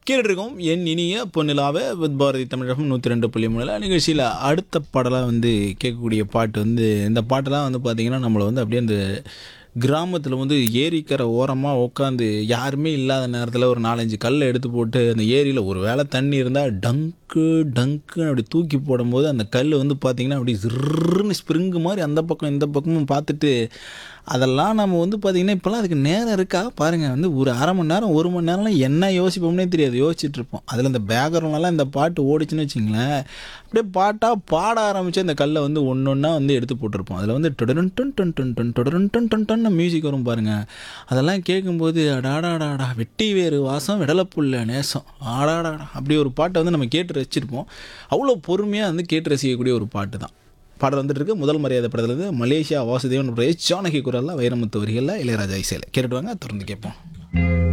கேட்டுருக்கோம் என் இனிய பொன்னிலாவை வித் பாரதி தமிழகம் நூற்றி ரெண்டு புள்ளி மூணில் நிகழ்ச்சியில் அடுத்த பாடலாக வந்து கேட்கக்கூடிய பாட்டு வந்து இந்த பாட்டெல்லாம் வந்து பார்த்திங்கன்னா நம்மளை வந்து அப்படியே அந்த கிராமத்தில் வந்து ஏரிக்கரை ஓரமாக உட்காந்து யாருமே இல்லாத நேரத்தில் ஒரு நாலஞ்சு கல்லை எடுத்து போட்டு அந்த ஏரியில் ஒரு வேளை தண்ணி இருந்தால் டங்கு டங்குன்னு அப்படி தூக்கி போடும்போது அந்த கல் வந்து பார்த்திங்கன்னா அப்படி ஜிர்ன்னு ஸ்ப்ரிங்கு மாதிரி அந்த பக்கம் இந்த பக்கமும் பார்த்துட்டு அதெல்லாம் நம்ம வந்து பார்த்திங்கன்னா இப்போல்லாம் அதுக்கு நேரம் இருக்கா பாருங்கள் வந்து ஒரு அரை மணி நேரம் ஒரு மணி நேரம்லாம் என்ன யோசிப்போம்னே தெரியாது யோசிச்சுட்டு இருப்போம் அதில் இந்த பேக்ரவுண்ட்லாம் இந்த பாட்டு ஓடிச்சுன்னு வச்சிங்களேன் அப்படியே பாட்டாக பாட ஆரம்பித்து அந்த கல்லை வந்து ஒன்று ஒன்றா வந்து எடுத்து போட்டிருப்போம் அதில் வந்து டொடரன் டன் டன் டன் டன் டொடரன் டன் டன் டன் மியூசிக் வரும் பாருங்கள் அதெல்லாம் கேட்கும்போது அடாடாடாடா வெட்டி வேறு வாசம் விடலப்புள்ள நேசம் ஆடாடாடா அப்படி ஒரு பாட்டை வந்து நம்ம கேட்டு ரசிச்சிருப்போம் அவ்வளோ பொறுமையாக வந்து கேட்டு ரசிக்கக்கூடிய ஒரு பாட்டு தான் பாடல் வந்துட்டு இருக்கு முதல் மரியாதை படத்துலேருந்து மலேசியா வாசுதேவன் எச் ஜானகி குரலில் வைரமுத்து வரிகளில் இளையராஜா இசையில் கேட்டுட்டு வாங்க தொடர்ந்து கேட்போம்